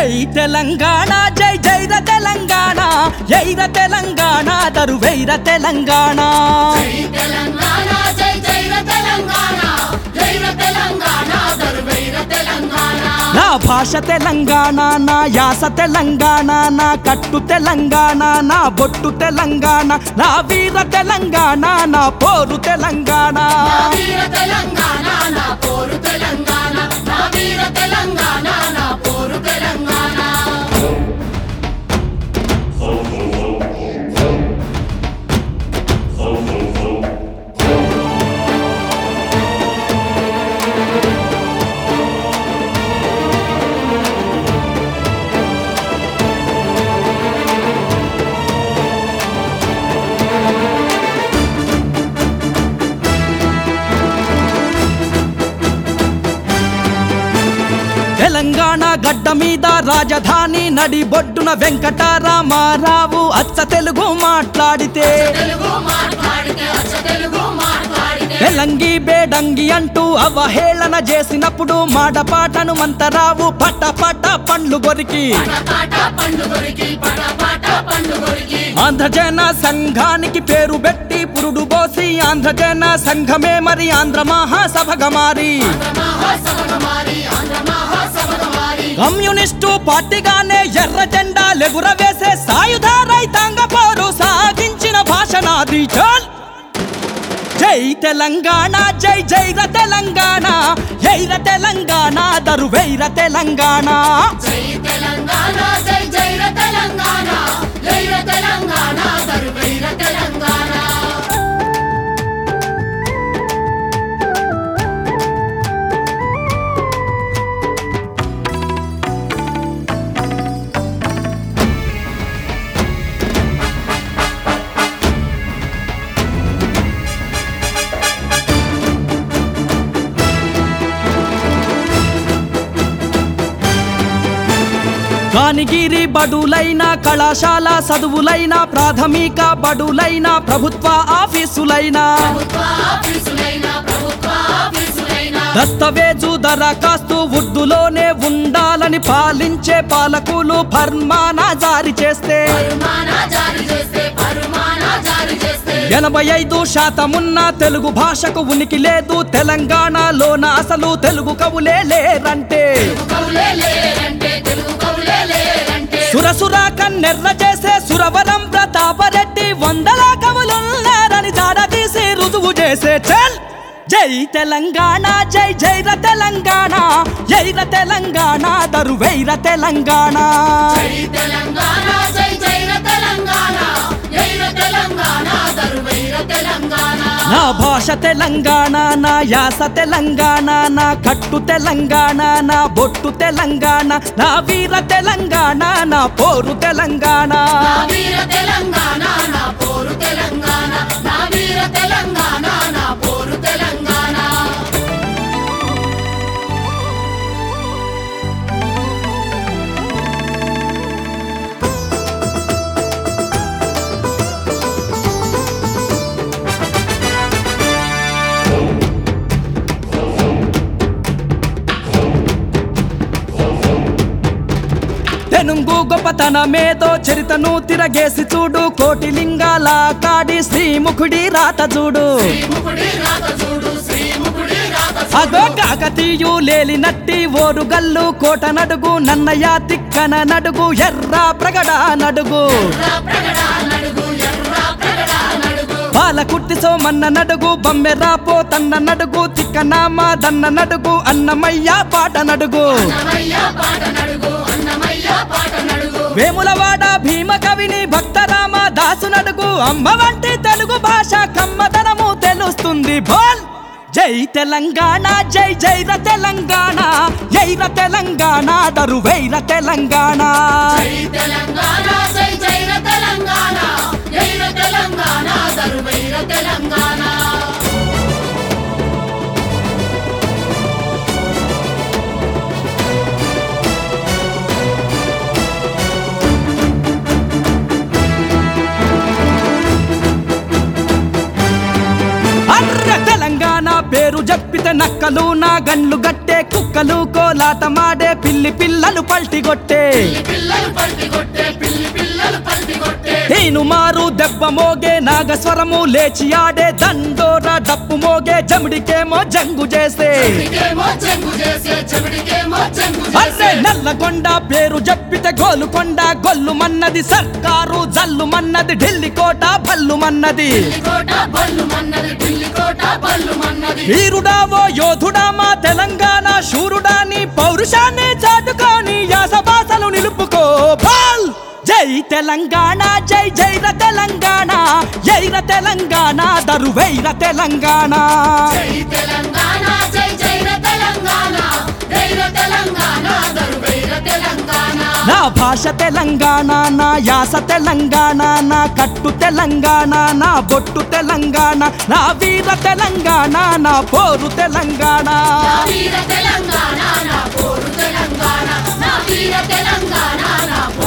జై తెలంగాణ జై జైర తెలంగాణ జైర తెలంగాణ దరువైర తెలంగాణ జై తెలంగాణ జై జైర తెలంగాణ జైర తెలంగాణ దరువైర తెలంగాణ నా భాష తెలంగాణ నా యాస తెలంగాణ నా కట్టు తెలంగాణ నా బొట్టు తెలంగాణ నా వీర తెలంగాణ నా పోరు తెలంగాణ నా వీర తెలంగాణ నా పోరు తెలంగాణ నా వీర తెలంగాణ నా పోరు తెలంగాణ తెలంగాణ గడ్డ మీద రాజధాని నడి బొడ్డున వెంకటరామారావు అచ్చ తెలుగు మాట్లాడితే తెలుగు మాట్లాడితే అచ్చ తెలుగు మాట్లాడితే తెలంగి బేడంగి అంటూ అవహేళన చేసినప్పుడు మాడపాటను మంతరావు పట పట పండ్లు గొరికి పటపాట పండు దొరికి పటపాట పండు దొరికి ఆంధ్రజన సంఘానికి పేరు పెట్టి పురుడు పోసి ఆంధ్రజన సంఘమే మరి ఆంధ్ర మహాసభగా మారి ఆంధ్ర మహాసభగా మారి ఆంధ్ర మహాసభగా మారి కమ్యూనిస్టు పార్టీగానే ఎర్ర జెండా లెగురవేసే సాయుధ రైతాంగ పోరు సాగించిన భాషనాది చల్ జై తెలంగాణ జై జైర తెలంగాణ జైర తెలంగాణ దరువైర తెలంగాణ జై తెలంగాణ జై జైర తెలంగాణ జైర తెలంగాణ దరువైర తెలంగాణ కానిగిరి బడులైన కళాశాల చదువులైన ప్రాథమిక బడులైన ప్రభుత్వ ఆఫీసులైన ప్రభుత్వ ఆఫీసులైన ప్రభుత్వ ఆఫీసులైన దస్తవేజు దరఖాస్తు ఉర్దూలోనే ఉండాలని పాలించే పాలకులు ఫర్మానా జారీ చేస్తే పరుమానా జారీ చేస్తే పరుమానా జారీ చేస్తే ఎనభై ఐదు శాతమున్న తెలుగు భాషకు ఉనికి లేదు తెలంగాణలోన అసలు తెలుగు కవులే లేరంటే తెలుగు కవులే లేరంటే తెలుగు కవులే లేరంటే సురసుర కన్నెర్ర చేసే సురవరం ప్రతాపరెడ్డి వందల కవులున్నారని దాడదీసి రుజువు చేసే చల్ జై తెలంగాణ జై జైర తెలంగాణ జైర తెలంగాణ దరువైర తెలంగాణ జై తెలంగాణ జై జైర తెలంగాణ జైర తెలంగాణ దరువైర తెలంగాణ నా భాష తెలంగాణ నా యాస తెలంగాణ నా కట్టు తెలంగాణ నా బొట్టు తెలంగాణ నా వీర తెలంగాణ నా పోరు తెలంగాణ నా వీర తెలంగాణ నా పోరు తెలంగాణ నా వీర తెలంగాణ నా పోరు తెలంగాణ తెనుంగు గొప్పతనమేదో చరితను తిరగేసి చూడు కోటి లింగాల కాడి శ్రీముఖుడి రాత చూడు శ్రీముఖుడి రాత చూడు శ్రీముఖుడి రాత అగో కాకతీయు లేలినట్టి ఓరుగల్లు కోట నడుగు నన్నయ్య తిక్కన నడుగు ఎర్ర ప్రగడ నడుగు ఎర్ర ప్రగడ నడుగు ఎర్ర ప్రగడ నడుగు పాలకుర్తి సోమన్న నడుగు బమ్మెరాపో తన్న నడుగు తిక్కనామ దన్న నడుగు అన్నమయ్య పాట నడుగు అన్నమయ్య పాట నడుగు అన్నమయ్య పాట నడుగు వేములవాడ భీమ కవిని భక్తరామ దాసు నడుగు అమ్మ వంటి తెలుగు భాష కమ్మదనము తెలుస్తుంది బోల్ జై తెలంగాణ జై జైర తెలంగాణ జైర తెలంగాణ దరువైర తెలంగాణ జై తెలంగాణ జై జైర తెలంగాణ జైర తెలంగాణ దరువైర తెలంగాణ అర్ర తెలంగాణ పేరు చెప్పితే నక్కలు నా గన్లు గట్టే కొట్టే కుక్కలు కోలాటమాడే పిల్లి పిల్లలు పల్టిగొట్టే పిల్లి పిల్లలు పల్టి కొట్టే పిల్లి పిల్లలు పల్టి కొట్టే నేను మారు దెబ్బ మోగే నాగస్వరము లేచి ఆడే దండోర డప్పు మోగే జమిడికేమో జంగు చేసే చెవిడికేమో చెంగు చేసే చెవిడికేమో చెంగు అర్రే చేసే నల్లగొండ పేరు చెప్పితే గోలుకొండ గొల్లుమన్నది సర్కారు జల్లుమన్నది ఢిల్లీ కోట భల్లుమన్నది పిల్లి కోట బల్లు మన్నది పిల్లి కోట బల్లు మన్నది వీరుడావో యోధుడా మా తెలంగాణ శూరుడా నీ పౌరుషాన్ని చాటుకొని యాస భాషలు నిలుపుకో బాల్ జై తెలంగాణ జై జైర తెలంగాణ జైర తెలంగాణ దరువైర తెలంగాణ జై తెలంగాణ జై జైర తెలంగాణ జైర తెలంగాణ దరువైర తెలంగాణ నా భాష తెలంగాణ నా యాస తెలంగాణ నా కట్టు తెలంగాణ నా బొట్టు తెలంగాణ నా వీర తెలంగాణ నా పోరు తెలంగాణ నా వీర తెలంగాణ నా పోరు తెలంగాణ నా వీర తెలంగాణ నా